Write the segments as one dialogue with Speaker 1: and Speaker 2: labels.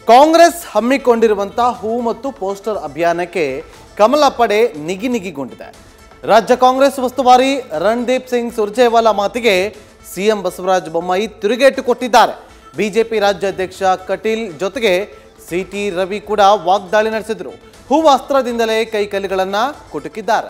Speaker 1: ಕಾಂಗ್ರೆಸ್ ಹಮ್ಮಿಕೊಂಡಿರುವಂಥ ಹೂ ಮತ್ತು ಪೋಸ್ಟರ್ ಅಭಿಯಾನಕ್ಕೆ ಕಮಲ ಪಡೆ ನಿಗಿ ನಿಗಿಗೊಂಡಿದೆ ರಾಜ್ಯ ಕಾಂಗ್ರೆಸ್ ಉಸ್ತುವಾರಿ ರಣದೀಪ್ ಸಿಂಗ್ ಸುರ್ಜೇವಾಲಾ ಮಾತಿಗೆ ಸಿಎಂ ಬಸವರಾಜ ಬೊಮ್ಮಾಯಿ ತಿರುಗೇಟು ಕೊಟ್ಟಿದ್ದಾರೆ ಬಿಜೆಪಿ ರಾಜ್ಯಾಧ್ಯಕ್ಷ ಕಟೀಲ್ ಜೊತೆಗೆ ಸಿಟಿ ರವಿ ಕೂಡ ವಾಗ್ದಾಳಿ ನಡೆಸಿದರು ಹೂವು ಅಸ್ತ್ರದಿಂದಲೇ ಕೈಕಲಿಗಳನ್ನು ಕುಟುಕಿದ್ದಾರೆ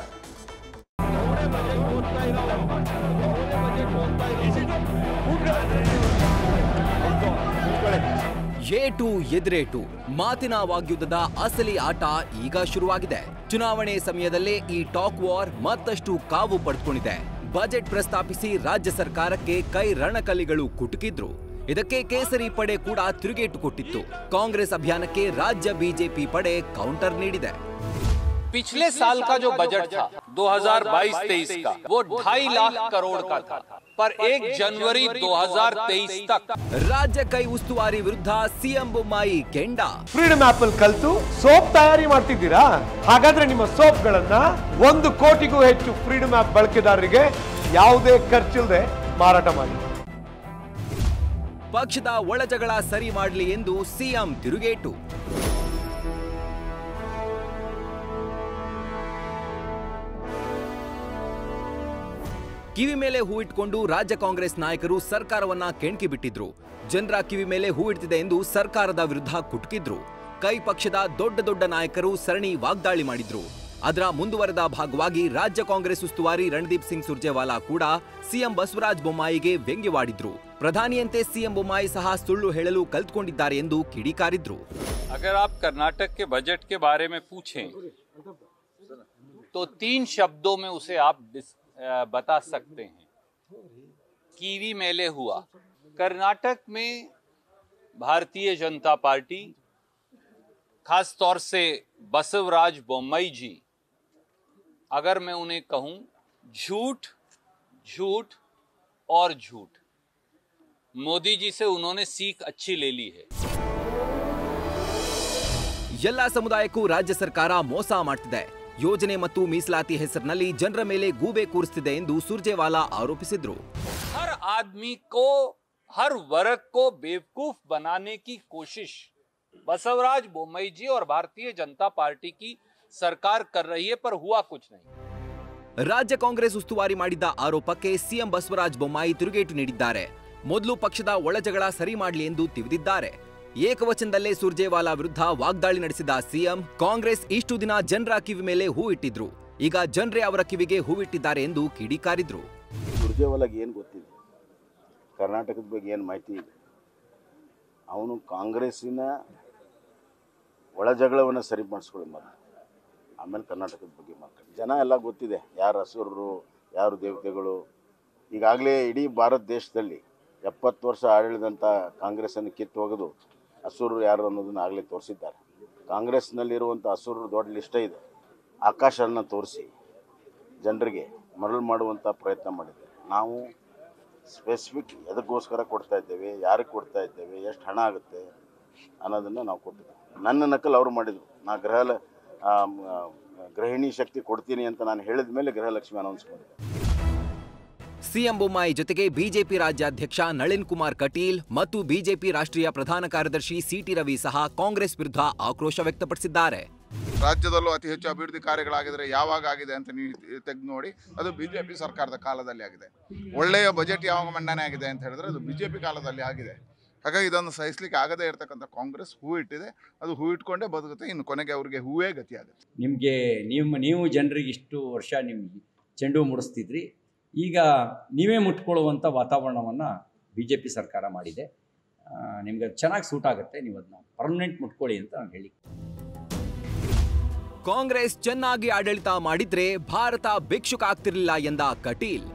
Speaker 2: ಏಟು ಎದುರೇಟು ಮಾತಿನ ವಾಗ್ಯುದ್ಧದ ಅಸಲಿ ಆಟ ಈಗ ಶುರುವಾಗಿದೆ ಚುನಾವಣೆ ಸಮಯದಲ್ಲೇ ಈ ಟಾಕ್ ವಾರ್ ಮತ್ತಷ್ಟು ಕಾವು ಪಡೆದುಕೊಂಡಿದೆ ಬಜೆಟ್ ಪ್ರಸ್ತಾಪಿಸಿ ರಾಜ್ಯ ಸರ್ಕಾರಕ್ಕೆ ಕೈ ರಣಕಲಿಗಳು ಕುಟುಕಿದ್ರು ಇದಕ್ಕೆ ಕೇಸರಿ ಪಡೆ ಕೂಡ ತಿರುಗೇಟು ಕೊಟ್ಟಿತ್ತು ಕಾಂಗ್ರೆಸ್ ಅಭಿಯಾನಕ್ಕೆ ರಾಜ್ಯ ಬಿಜೆಪಿ ಪಡೆ ಕೌಂಟರ್ ನೀಡಿದೆ
Speaker 3: पिछले साल का जो बजट था 2022-23 का वो ढाई लाख करोड़ का था पर एक जनवरी 2023 तक
Speaker 2: ರಾಜ್ಯ ಕೈ ಉಸ್ತುವಾರಿ ವಿರುದ್ಧ ಸಿಎಂ ಬೊಮ್ಮಾಯಿ ಕೆಂಡ
Speaker 4: ಫ್ರೀಡಮ್ ಆಪ್ ಅಲ್ಲಿ ಕಲ್ತು ಸೋಪ್ ತಯಾರಿ ಮಾಡ್ತಿದ್ದೀರಾ ಹಾಗಾದ್ರೆ ನಿಮ್ಮ ಸೋಪ್ಗಳನ್ನ ಒಂದು ಕೋಟಿಗೂ ಹೆಚ್ಚು ಫ್ರೀಡಮ್ ಆಪ್ ಬಳಕೆದಾರರಿಗೆ ಯಾವುದೇ ಖರ್ಚಿಲ್ಲದೆ ಮಾರಾಟ ಮಾಡಿ
Speaker 2: ಪಕ್ಷದ ಒಳಜಗಳ ಸರಿ ಮಾಡಲಿ ಎಂದು ಸಿಎಂ ತಿರುಗೇಟು ಕಿವಿ ಮೇಲೆ ಹೂ ಇಟ್ಕೊಂಡು ರಾಜ್ಯ ಕಾಂಗ್ರೆಸ್ ನಾಯಕರು ಸರ್ಕಾರವನ್ನ ಕೆಣಕಿ ಬಿಟ್ಟಿದ್ರು ಜನರ ಕಿವಿ ಮೇಲೆ ಹೂ ಇಡ್ತಿದೆ ಎಂದು ಸರ್ಕಾರದ ವಿರುದ್ಧ ಕುಟುಕಿದ್ರು ಕೈ ಪಕ್ಷದ ದೊಡ್ಡ ದೊಡ್ಡ ನಾಯಕರು ಸರಣಿ ವಾಗ್ದಾಳಿ ಮಾಡಿದ್ರು ಅದರ ಮುಂದುವರೆದ ಭಾಗವಾಗಿ ರಾಜ್ಯ ಕಾಂಗ್ರೆಸ್ ಉಸ್ತುವಾರಿ ರಣದೀಪ್ ಸಿಂಗ್ ಸುರ್ಜೇವಾಲಾ ಕೂಡ ಸಿಎಂ ಬಸವರಾಜ ಬೊಮ್ಮಾಯಿಗೆ ವ್ಯಂಗ್ಯವಾಡಿದ್ರು ಪ್ರಧಾನಿಯಂತೆ ಸಿಎಂ ಬೊಮ್ಮಾಯಿ ಸಹ ಸುಳ್ಳು ಹೇಳಲು ಕಲ್ತ್ಕೊಂಡಿದ್ದಾರೆ ಎಂದು ಕಿಡಿಕಾರಿದ್ರು
Speaker 3: अगर आप कर्नाटक के बजट के बारे में पूछें तो तीन शब्दों में उसे आप डिस- अ, बता सकते हैं कीवी मेले हुआ कर्नाटक में भारतीय जनता पार्टी खास तौर से बसवराज बोम्मई जी अगर मैं उन्हें कहूं झूठ झूठ और झूठ मोदी जी से उन्होंने सीख अच्छी ले ली है
Speaker 2: ಎಲ್ಲ ಸಮುದಾಯಕ್ಕೂ ರಾಜ್ಯ ಸರ್ಕಾರ ಮೋಸ ಮಾಡ್ತಿದೆ ಯೋಜನೆ ಮತ್ತು ಮೀಸಲಾತಿ ಹೆಸರಿನಲ್ಲಿ ಜನರ ಮೇಲೆ ಗೂಬೆ ಕೂರಿಸ್ತಿದೆ ಎಂದು ಸುರ್ಜೇವಾಲಾ ಆರೋಪಿಸಿದ್ರು
Speaker 3: हर आदमी को हर वर्ग को बेवकूफ बनाने की कोशिश बसवराज बोम्मई जी और भारतीय जनता पार्टी की सरकार कर रही है पर हुआ कुछ नहीं
Speaker 2: ರಾಜ್ಯ ಕಾಂಗ್ರೆಸ್ ಉಸ್ತುವಾರಿ ಮಾಡಿದ್ದ ಆರೋಪಕ್ಕೆ ಸಿಎಂ ಬಸವರಾಜ ಬೊಮ್ಮಾಯಿ ತಿರುಗೇಟು ನೀಡಿದ್ದಾರೆ ಮೊದಲು ಪಕ್ಷದ ಒಳಜಗಳ ಸರಿ ಮಾಡಲಿ ಎಂದು ತಿವಿದಿದ್ದಾರೆ ಏಕವಚನದಲ್ಲೇ ಸುರ್ಜೇವಾಲಾ ವಿರುದ್ಧ ವಾಗ್ದಾಳಿ ನಡೆಸಿದ ಸಿಎಂ ಕಾಂಗ್ರೆಸ್ ಇಷ್ಟು ದಿನ ಜನರ ಕಿವಿ ಮೇಲೆ ಹೂ ಇಟ್ಟಿದ್ರು ಈಗ ಜನರೇ ಅವರ ಕಿವಿಗೆ ಹೂವಿಟ್ಟಿದ್ದಾರೆ ಎಂದು ಕಿಡಿಕಾರಿದ್ರು
Speaker 5: ಸುರ್ಜೇವಾಲಾಗೆ ಏನು ಗೊತ್ತಿದೆ ಕರ್ನಾಟಕದ ಬಗ್ಗೆ ಏನು ಮಾಹಿತಿ ಇದೆ ಅವನು ಕಾಂಗ್ರೆಸ್ಸಿನ ಒಳ ಜಗಳವನ್ನು ಸರಿ ಮಾಡಿಸ್ಕೊಳ್ಳಿ ಮೊದಲು ಆಮೇಲೆ ಕರ್ನಾಟಕದ ಬಗ್ಗೆ ಮಾತಾಡಿ ಜನ ಎಲ್ಲ ಗೊತ್ತಿದೆ ಯಾರು ಹಸುರರು ಯಾರು ದೇವತೆಗಳು ಈಗಾಗಲೇ ಇಡೀ ಭಾರತ ದೇಶದಲ್ಲಿ ಎಪ್ಪತ್ತು ವರ್ಷ ಆಡಳಿದಂಥ ಕಾಂಗ್ರೆಸ್ಸನ್ನು ಕಿತ್ತು ಒಗೆದು ಹಸುರರು ಯಾರು ಅನ್ನೋದನ್ನು ಆಗಲೇ ತೋರಿಸಿದ್ದಾರೆ ಕಾಂಗ್ರೆಸ್ನಲ್ಲಿರುವಂಥ ಹಸುರರು ದೊಡ್ಡ ಲಿಸ್ಟೇ ಇದೆ ಆಕಾಶವನ್ನು ತೋರಿಸಿ ಜನರಿಗೆ ಮರಳು ಮಾಡುವಂಥ ಪ್ರಯತ್ನ ಮಾಡಿದ್ದಾರೆ ನಾವು ಸ್ಪೆಸಿಫಿಕ್ ಎದಕ್ಕೋಸ್ಕರ ಕೊಡ್ತಾ ಇದ್ದೇವೆ ಯಾರಿಗೆ ಕೊಡ್ತಾ ಇದ್ದೇವೆ ಎಷ್ಟು ಹಣ ಆಗುತ್ತೆ ಅನ್ನೋದನ್ನು ನಾವು ಕೊಟ್ಟಿದ್ದೇವೆ ನನ್ನ ನಕಲು ಅವರು ಮಾಡಿದರು ನಾ ಗೃಹ ಲ- ಆಮ್, ಆ, ಗೃಹಿಣಿ ಶಕ್ತಿ ಕೊಡ್ತೀನಿ ಅಂತ ನಾನು ಹೇಳಿದ ಮೇಲೆ ಗೃಹಲಕ್ಷ್ಮಿ ಅನೌನ್ಸ್ ಮಾಡಿದೆ
Speaker 2: ಸಿಎಂ ಬೊಮ್ಮಾಯಿ ಜೊತೆಗೆ ಬಿಜೆಪಿ ರಾಜ್ಯಾಧ್ಯಕ್ಷ ನಳಿನ್ ಕುಮಾರ್ ಕಟೀಲ್ ಮತ್ತು ಬಿಜೆಪಿ ರಾಷ್ಟ್ರೀಯ ಪ್ರಧಾನ ಕಾರ್ಯದರ್ಶಿ ಸಿಟಿ ರವಿ ಸಹ ಕಾಂಗ್ರೆಸ್ ವಿರುದ್ಧ ಆಕ್ರೋಶ ವ್ಯಕ್ತಪಡಿಸಿದ್ದಾರೆ
Speaker 6: ರಾಜ್ಯದಲ್ಲೂ ಅತಿ ಹೆಚ್ಚು ಅಭಿವೃದ್ಧಿ ಕಾರ್ಯಗಳಾಗಿದ್ರೆ ಯಾವಾಗ ಆಗಿದೆ ಅಂತ ನೀವು ತೆಗೆದು ನೋಡಿ ಅದು ಬಿಜೆಪಿ ಸರ್ಕಾರದ ಕಾಲದಲ್ಲಿ ಆಗಿದೆ ಒಳ್ಳೆಯ ಬಜೆಟ್ ಯಾವಾಗ ಮಂಡನೆ ಆಗಿದೆ ಅಂತ ಹೇಳಿದ್ರೆ ಅದು ಬಿಜೆಪಿ ಕಾಲದಲ್ಲಿ ಆಗಿದೆ ಹಾಗಾಗಿ ಇದನ್ನು ಸಹಿಸ್ಲಿಕ್ಕೆ ಆಗದೇ ಇರತಕ್ಕಂಥ ಕಾಂಗ್ರೆಸ್ ಹೂ ಇಟ್ಟಿದೆ ಅದು ಹೂ ಇಟ್ಕೊಂಡೇ ಬದುಕುತ್ತೆ ಇನ್ನು ಕೊನೆಗೆ ಅವರಿಗೆ ಹೂವೇ ಗತಿ ಆಗುತ್ತೆ
Speaker 7: ನಿಮಗೆ ನೀವು ನೀವು ಜನರಿಗೆ ಇಷ್ಟು ವರ್ಷ ನಿಮ್ಗೆ ಚೆಂಡು ಹೂ ಮುಡಿಸ್ತಿದ್ರಿ ಈಗ ನೀವೇ ಮುಟ್ಕೊಳ್ಳುವಂಥ ವಾತಾವರಣವನ್ನು ಬಿ ಜೆ ಪಿ ಸರ್ಕಾರ ಮಾಡಿದೆ ಆ, ನಿಮ್ಗೆ ಅದು ಚೆನ್ನಾಗಿ ಸೂಟ್ ಆಗುತ್ತೆ ನೀವು ಅದನ್ನ ಪರ್ಮನೆಂಟ್ ಮುಟ್ಕೊಳ್ಳಿ ಅಂತ ನಾನು ಹೇಳಿ
Speaker 2: ಕಾಂಗ್ರೆಸ್ ಚೆನ್ನಾಗಿ ಆಡಳಿತ ಮಾಡಿದ್ರೆ ಭಾರತ ಭಿಕ್ಷುಕ ಆಗ್ತಿರ್ಲಿಲ್ಲ ಎಂದ ಕಟೀಲ್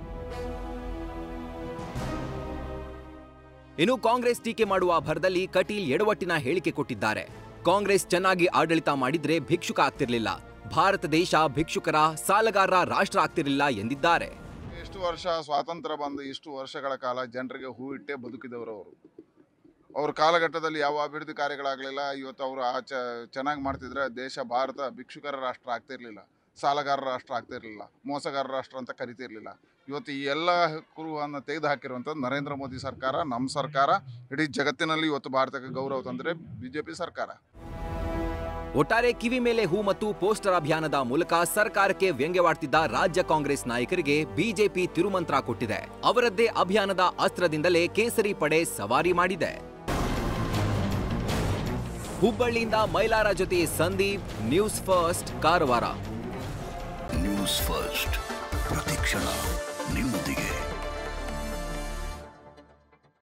Speaker 2: ಇನ್ನು ಕಾಂಗ್ರೆಸ್ ಟೀಕೆ ಮಾಡುವ ಭರದಲ್ಲಿ ಕಟೀಲ್ ಎಡವಟ್ಟಿನ ಹೇಳಿಕೆ ಕೊಟ್ಟಿದ್ದಾರೆ ಕಾಂಗ್ರೆಸ್ ಚೆನ್ನಾಗಿ ಆಡಳಿತ ಮಾಡಿದ್ರೆ ಭಿಕ್ಷುಕ ಆಗ್ತಿರ್ಲಿಲ್ಲ ಭಾರತ ದೇಶ ಭಿಕ್ಷುಕರ ಸಾಲಗಾರರ ರಾಷ್ಟ್ರ ಆಗ್ತಿರ್ಲಿಲ್ಲ ಎಂದಿದ್ದಾರೆ
Speaker 6: ಎಷ್ಟು ವರ್ಷ ಸ್ವಾತಂತ್ರ್ಯ ಬಂದು ಇಷ್ಟು ವರ್ಷಗಳ ಕಾಲ ಜನರಿಗೆ ಹೂ ಇಟ್ಟೇ ಬದುಕಿದವರು ಅವರು ಅವ್ರ ಕಾಲಘಟ್ಟದಲ್ಲಿ ಯಾವ ಅಭಿವೃದ್ಧಿ ಕಾರ್ಯಗಳಾಗಲಿಲ್ಲ ಇವತ್ತು ಅವರು ಆ ಚ ಚೆನ್ನಾಗಿ ಮಾಡ್ತಿದ್ರೆ ದೇಶ ಭಾರತ ಭಿಕ್ಷುಕರ ರಾಷ್ಟ್ರ ಆಗ್ತಿರ್ಲಿಲ್ಲ ಸಾಲಗಾರ ರಾಷ್ಟ್ರ ಆಗ್ತಿರ್ಲಿಲ್ಲ ಮೋಸಗಾರ ರಾಷ್ಟ್ರ ಅಂತ ಕರಿತಿರ್ಲಿಲ್ಲ ಇವತ್ತು ಈ ಎಲ್ಲ ಕುರುವನ್ನು ತೆಗೆದು ಹಾಕಿರುವಂಥದ್ದು ನರೇಂದ್ರ ಮೋದಿ ಸರ್ಕಾರ ನಮ್ಮ ಸರ್ಕಾರ ಇಡೀ ಜಗತ್ತಿನಲ್ಲಿ ಇವತ್ತು ಭಾರತಕ್ಕೆ ಗೌರವ ತಂದರೆ ಬಿ ಜೆ ಪಿ ಸರ್ಕಾರ
Speaker 2: ಒಟ್ಟಾರೆ ಕಿವಿ ಮೇಲೆ ಹೂ ಮತ್ತು ಪೋಸ್ಟರ್ ಅಭಿಯಾನದ ಮೂಲಕ ಸರ್ಕಾರಕ್ಕೆ ವ್ಯಂಗ್ಯವಾಡ್ತಿದ್ದ ರಾಜ್ಯ ಕಾಂಗ್ರೆಸ್ ನಾಯಕರಿಗೆ ಬಿಜೆಪಿ ತಿರುಮಂತ್ರ ಕೊಟ್ಟಿದೆ ಅವರದ್ದೇ ಅಭಿಯಾನದ ಅಸ್ತ್ರದಿಂದಲೇ ಕೇಸರಿ ಪಡೆ ಸವಾರಿ ಮಾಡಿದೆ ಹುಬ್ಬಳ್ಳಿಯಿಂದ ಮೈಲಾರ ಜೊತೆ Sandeep news first Karwar
Speaker 8: news first ಪ್ರತಿಕ್ಷಣ ನಿಮ್ಮೊಂದಿಗೆ